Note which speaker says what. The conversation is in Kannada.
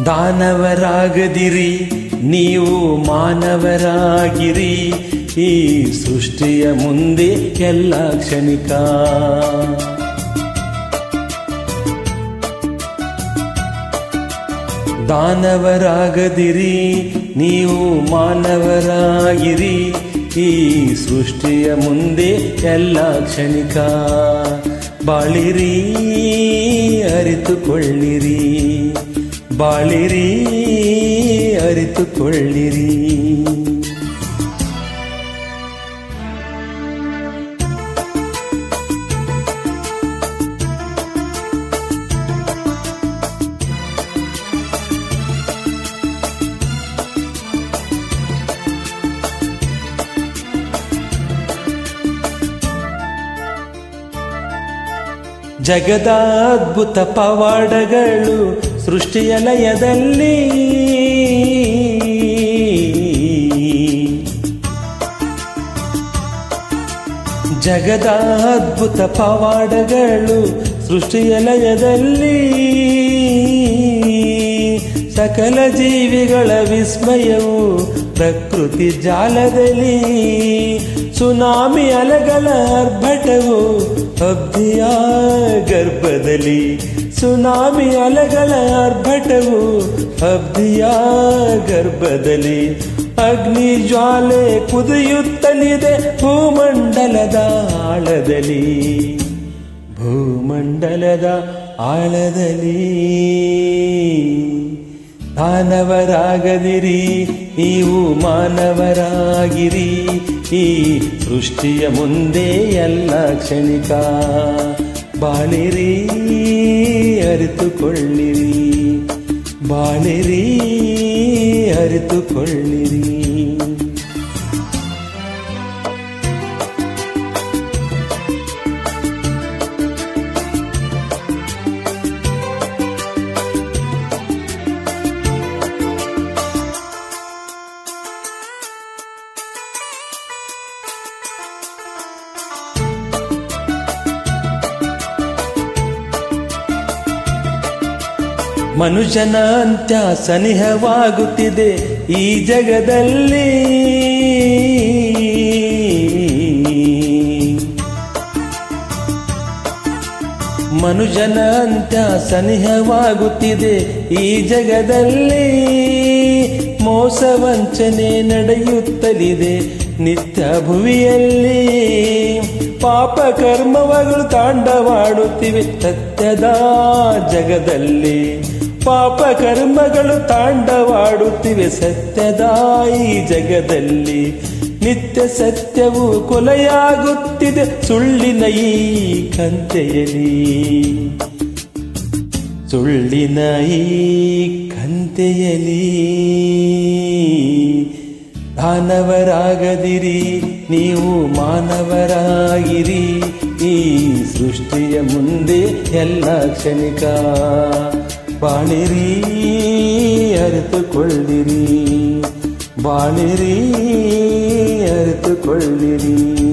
Speaker 1: ದಾನವರಾಗದಿರಿ ನೀವು ಮಾನವರಾಗಿರಿ ಈ ಸೃಷ್ಟಿಯ ಮುಂದೆ ಎಲ್ಲ ಕ್ಷಣಿಕ ದಾನವರಾಗದಿರಿ ನೀವು ಮಾನವರಾಗಿರಿ ಈ ಸೃಷ್ಟಿಯ ಮುಂದೆ ಎಲ್ಲ ಕ್ಷಣಿಕ ಬಾಳಿರಿ ಅರಿತುಕೊಳ್ಳಿರಿ ಬಾಳಿರಿ ಅರಿತುಕೊಳ್ಳಿರಿ ಜಗದ ಅದ್ಭುತ ಪವಾಡಗಳು ಸೃಷ್ಟಿಯ ಲಯದಲ್ಲಿ ಜಗದ ಅದ್ಭುತ ಪವಾಡಗಳು ಸೃಷ್ಟಿಯ ಲಯದಲ್ಲಿ ಸಕಲ ಜೀವಿಗಳ ವಿಸ್ಮಯವು ಪ್ರಕೃತಿ ಜಾಲದಲ್ಲಿ ಸುನಾಮಿ ಅಲೆಗಳ ಅರ್ಭಟವು ಅಬ್ಧಿಯ ಗರ್ಭದಲ್ಲಿ ಸುನಾಮಿ ಅಲೆಗಳ ಅರ್ಭಟವು ಅಬ್ಧಿಯ ಗರ್ಭದಲ್ಲಿ ಅಗ್ನಿ ಜ್ವಾಲೆ ಕುದಿಯುತ್ತಲಿದೆ ಭೂಮಂಡಲದ ಆಳದಲ್ಲಿ ಭೂಮಂಡಲದ ಆಳದಲ್ಲಿ ಮಾನವರಾಗದಿರಿ ನೀವು ಮಾನವರಾಗಿರಿ ಈ ಸೃಷ್ಟಿಯ ಮುಂದೆ ಎಲ್ಲ ಕ್ಷಣಿಕ ಬಾಳಿರಿ ಅರಿತುಕೊಳ್ಳಿರಿ ಬಾಳಿರಿ ಅರಿತುಕೊಳ್ಳಿರಿ ಮನುಷ್ಯನ ಅಂತ್ಯ ಸನಿಹವಾಗುತ್ತಿದೆ ಈ ಜಗದಲ್ಲಿ ಮನುಜನ ಅಂತ್ಯ ಸನಿಹವಾಗುತ್ತಿದೆ ಈ ಜಗದಲ್ಲಿ ಮೋಸ ವಂಚನೆ ನಡೆಯುತ್ತಲಿದೆ ನಿತ್ಯ ಭುವಿಯಲ್ಲಿ ಪಾಪ ಕರ್ಮಗಳು ತಾಂಡವಾಡುತ್ತಿವೆ ಸತ್ಯದ ಜಗದಲ್ಲಿ ಪಾಪ ಕರ್ಮಗಳು ತಾಂಡವಾಡುತ್ತಿವೆ ಸತ್ಯದ ಈ ಜಗದಲ್ಲಿ ನಿತ್ಯ ಸತ್ಯವು ಕೊಲೆಯಾಗುತ್ತಿದೆ ಸುಳ್ಳಿನ ಈ ಕಂತೆಯಲಿ ಸುಳ್ಳಿನ ಈ ಕಂತೆಯಲಿ ದಾನವರಾಗದಿರಿ ನೀವು ಮಾನವರಾಗಿರಿ ಈ ಸೃಷ್ಟಿಯ ಮುಂದೆ ಎಲ್ಲ ಕ್ಷಣಿಕ ಬಾಳಿರಿ ಅರಿತುಕೊಳ್ಳಿರಿ ಬಾಳಿರಿ ಅರಿತುಕೊಳ್ಳಿರಿ